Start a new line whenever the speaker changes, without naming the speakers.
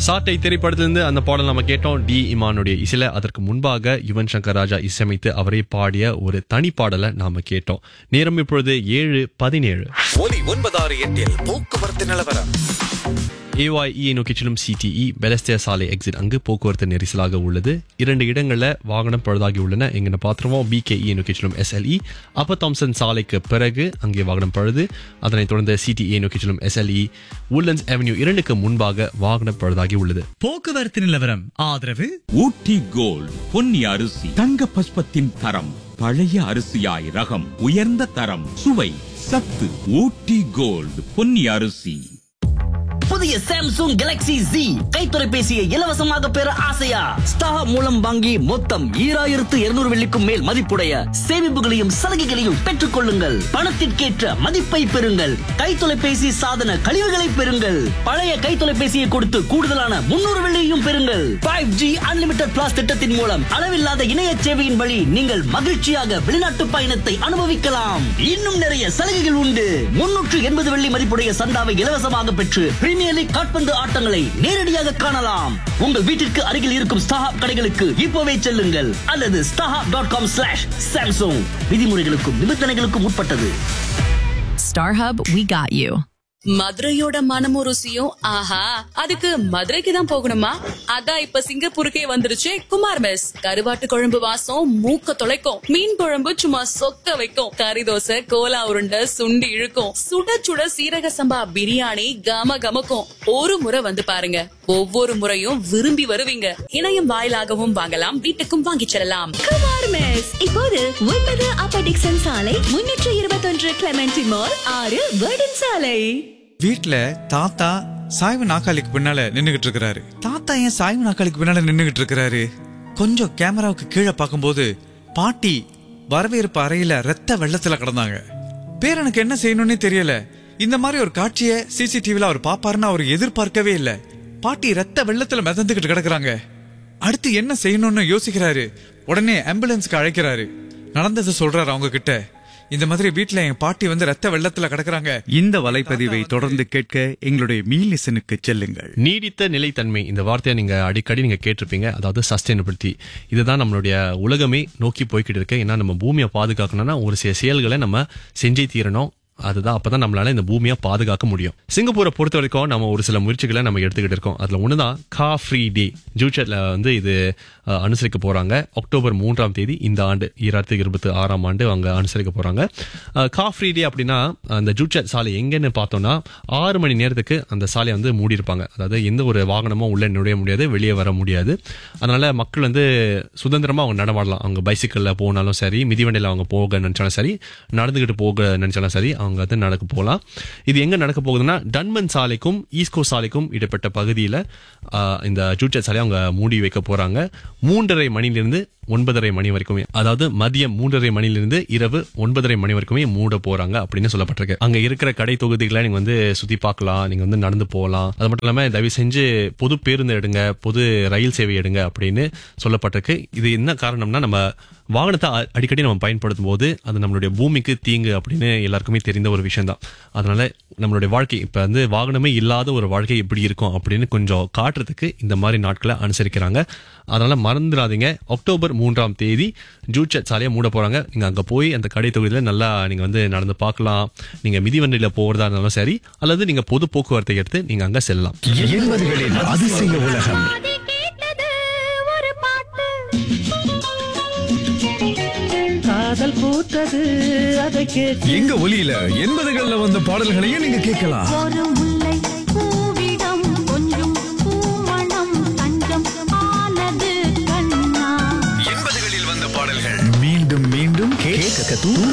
சாட்டை திரைப்படத்திலிருந்து அந்த பாடல் நம்ம கேட்டோம் டி இமானுடைய இசையில அதற்கு முன்பாக யுவன் சங்கர் ராஜா இசையமைத்து அவரே பாடிய ஒரு தனி பாடலை நாம கேட்டோம் நேரம் இப்பொழுது ஏழு பதினேழு
ஒலி ஒன்பதாறு எட்டில் போக்குவரத்து நிலவரம்
ஏஒய்இ நோக்கி செல்லும் சிடிஇ பெலஸ்தியா சாலை எக்ஸிட் அங்கு போக்குவரத்து நெரிசலாக உள்ளது இரண்டு இடங்களில் வாகனம் பழுதாகி உள்ளன எங்கன்னு பார்த்துருவோம் பிகேஇ நோக்கி செல்லும் எஸ்எல்இ அப்ப தாம்சன் சாலைக்கு பிறகு அங்கே வாகனம் பழுது அதனைத் தொடர்ந்து சிடிஏ நோக்கி செல்லும் எஸ்எல்இ உல்லன்ஸ் அவென்யூ இரண்டுக்கு முன்பாக வாகனம் பழுதாகி உள்ளது
போக்குவரத்து நிலவரம் ஆதரவு
ஊட்டி கோல்ட் பொன்னி அரிசி தங்க பஸ்பத்தின் தரம் பழைய அரிசியாய் ரகம் உயர்ந்த தரம் சுவை சத்து ஊட்டி கோல்ட் பொன்னி அரிசி
புதிய சாம்சங் கேலக்ஸி Z கை தொலைபேசியை இலவசமாக பெற ஆசையா ஸ்டார் மூலம் வாங்கி மொத்தம் ஈராயிரத்து இருநூறு வெள்ளிக்கும் மேல் மதிப்புடைய சேமிப்புகளையும் சலுகைகளையும் பெற்றுக் கொள்ளுங்கள் பணத்திற்கேற்ற மதிப்பை பெறுங்கள் கை தொலைபேசி சாதன கழிவுகளை பெறுங்கள் பழைய கை தொலைபேசியை கொடுத்து கூடுதலான முன்னூறு வெள்ளியையும் பெறுங்கள் ஃபைவ் ஜி அன்லிமிட்டட் பிளாஸ் திட்டத்தின் மூலம் அளவில்லாத இணைய சேவையின் வழி நீங்கள் மகிழ்ச்சியாக வெளிநாட்டு பயணத்தை அனுபவிக்கலாம் இன்னும் நிறைய சலுகைகள் உண்டு முன்னூற்று எண்பது வெள்ளி மதிப்புடைய சந்தாவை இலவசமாக பெற்று பிரீமியர் லீக் காட்பந்து ஆட்டங்களை நேரடியாக காணலாம் உங்கள் வீட்டிற்கு அருகில் இருக்கும் ஸ்டாஹாப் கடைகளுக்கு இப்போவே செல்லுங்கள் அல்லது StarHub dot com slash Samsung விதிமுறைகளுக்கும் நிபந்தனைகளுக்கும் உட்பட்டது
StarHub, we got you.
மதுரையோட மனமும் ருசியும் ஆஹா அதுக்கு மதுரைக்கு தான் போகணுமா அதான் இப்ப சிங்கப்பூருக்கே வந்துருச்சு குமார் மெஸ் கருவாட்டு குழம்பு வாசம் மூக்க தொலைக்கும் மீன் குழம்பு சும்மா சொக்க வைக்கும் கறி தோசை கோலா உருண்டை சுண்டி இழுக்கும் சுட சுட சீரக சம்பா பிரியாணி கம கமக்கும் ஒரு முறை வந்து பாருங்க ஒவ்வொரு முறையும் விரும்பி வருவீங்க இணையம் வாயிலாகவும் வாங்கலாம் வீட்டுக்கும் வாங்கிச் செல்லலாம்
குமார் மெஸ் இப்போது ஒன்பது அப்பர் டிக்சன் சாலை முன்னூற்று இருபத்தொன்று கிளமெண்டி மால் ஆறு வேர்டன் சாலை
வீட்ல தாத்தா சாய்வு நாக்காளிக்கு பின்னால நின்னுகிட்டு இருக்கிறாரு தாத்தா ஏன் சாய்வு நாக்காளிக்கு பின்னால நின்னுகிட்டு இருக்கிறாரு கொஞ்சம் கேமராவுக்கு கீழே பார்க்கும்போது பாட்டி வரவேற்பு அறையில ரத்த வெள்ளத்துல கிடந்தாங்க பேரனுக்கு என்ன செய்யணும்னே தெரியல இந்த மாதிரி ஒரு காட்சியை சிசிடிவில அவர் பாப்பாருன்னு அவர் எதிர்பார்க்கவே இல்ல பாட்டி ரத்த வெள்ளத்துல மிதந்துகிட்டு கிடக்குறாங்க அடுத்து என்ன செய்யணும்னு யோசிக்கிறாரு உடனே ஆம்புலன்ஸ்க்கு அழைக்கிறாரு நடந்ததை சொல்றாரு அவங்க கிட்ட இந்த மாதிரி வீட்ல என் பாட்டி வந்து ரத்த வெள்ளத்துல கிடக்குறாங்க
இந்த வலைப்பதிவை தொடர்ந்து கேட்க எங்களுடைய மீலிசனுக்கு செல்லுங்கள்
நீடித்த நிலைத்தன்மை இந்த வார்த்தையை நீங்க அடிக்கடி நீங்க கேட்டிருப்பீங்க அதாவது சஸ்டைனபிலிட்டி இதுதான் நம்மளுடைய உலகமே நோக்கி போய்கிட்டு இருக்கு ஏன்னா நம்ம பூமியை பாதுகாக்கணும்னா ஒரு சில செயல்களை நம்ம செஞ்சே தீரணும் அதுதான் அப்பதான் நம்மளால இந்த பூமியை பாதுகாக்க முடியும் சிங்கப்பூரை பொறுத்த வரைக்கும் நம்ம ஒரு சில முயற்சிகளை நம்ம எடுத்துக்கிட்டு இருக்கோம் அதுல ஒண்ணுதான் கா ஃப்ரீ டே ஜூச்சர்ல வந்து இது அஹ், அனுசரிக்க போறாங்க அக்டோபர் மூன்றாம் தேதி இந்த ஆண்டு ஈராயிரத்தி இருபத்தி ஆறாம் ஆண்டு அவங்க அனுசரிக்க போறாங்க அஹ், கா ஃப்ரீ டே அப்படின்னா அந்த ஜூச்சர் சாலை எங்கன்னு பார்த்தோம்னா ஆறு மணி நேரத்துக்கு அந்த சாலையை வந்து மூடி இருப்பாங்க அதாவது எந்த ஒரு வாகனமும் உள்ள நுழைய முடியாது வெளியே வர முடியாது அதனால மக்கள் வந்து சுதந்திரமா அவங்க நடமாடலாம் அவங்க பைசிக்கிளில் போனாலும் சரி மிதிவண்டியில் அவங்க போக நினைச்சாலும் சரி நடந்துகிட்டு போக நினைச்சாலும் சரி அவங்க வந்து நடக்க போகலாம் இது எங்க நடக்க போகுதுன்னா டன்மன் சாலைக்கும் ஈஸ்கோ சாலைக்கும் இடைப்பட்ட பகுதியில் இந்த ஜூச்சர் சாலையை அவங்க மூடி வைக்க போறாங்க மூன்றரை மணிலிருந்து ஒன்பதரை மணி வரைக்குமே அதாவது மதியம் மூன்றரை மணிலிருந்து இரவு ஒன்பதரை மணி வரைக்குமே மூட போறாங்க அப்படின்னு சொல்லப்பட்டிருக்கு அங்க இருக்கிற கடை தொகுதிகளை நீங்க வந்து சுத்தி பார்க்கலாம் நீங்க வந்து நடந்து போகலாம் அது மட்டும் இல்லாம தயவு செஞ்சு பொது பேருந்து எடுங்க பொது ரயில் சேவை எடுங்க அப்படின்னு சொல்லப்பட்டிருக்கு இது என்ன காரணம்னா நம்ம வாகனத்தை அ- அடிக்கடி நம்ம பயன்படுத்தும் போது அது நம்மளுடைய பூமிக்கு தீங்கு அப்படின்னு எல்லாருக்குமே தெரிந்த ஒரு விஷயம் தான் அதனால நம்மளுடைய வாழ்க்கை இப்ப வந்து வாகனமே இல்லாத ஒரு வாழ்க்கை எப்படி இருக்கும் அப்படின்னு கொஞ்சம் காட்டுறதுக்கு இந்த மாதிரி நாட்களை அனுசரிக்கிறாங்க அதனால மறந்துடாதீங்க அக்டோபர் மூன்றாம் தேதி ஜூச்சட் சாலையை மூட போறாங்க நீங்க அங்க போய் அந்த கடை தொகுதியில நல்லா நீங்க வந்து நடந்து பார்க்கலாம் நீங்க மிதிவண்டியில போறதா இருந்தாலும் சரி அல்லது நீங்க பொது போக்குவரத்தை எடுத்து நீங்க அங்க செல்லலாம்
எண்பதுகளின் அதிசய உலகம்
அது கேட்டது ஒரு பாட்டு
காதல் பூத்தது அதை கேட்டு
எங்க ஒலியில எண்பதுகள்ல வந்த பாடல்களையும் நீங்க கேட்கலாம்
ஒரு முல்லை பூவிடம் கொஞ்சம் பூமணம் தஞ்சம் ஆனது கண்ணா
எண்பதுகளில் வந்த பாடல்கள் மீண்டும் மீண்டும் கேட்க தூண்டும்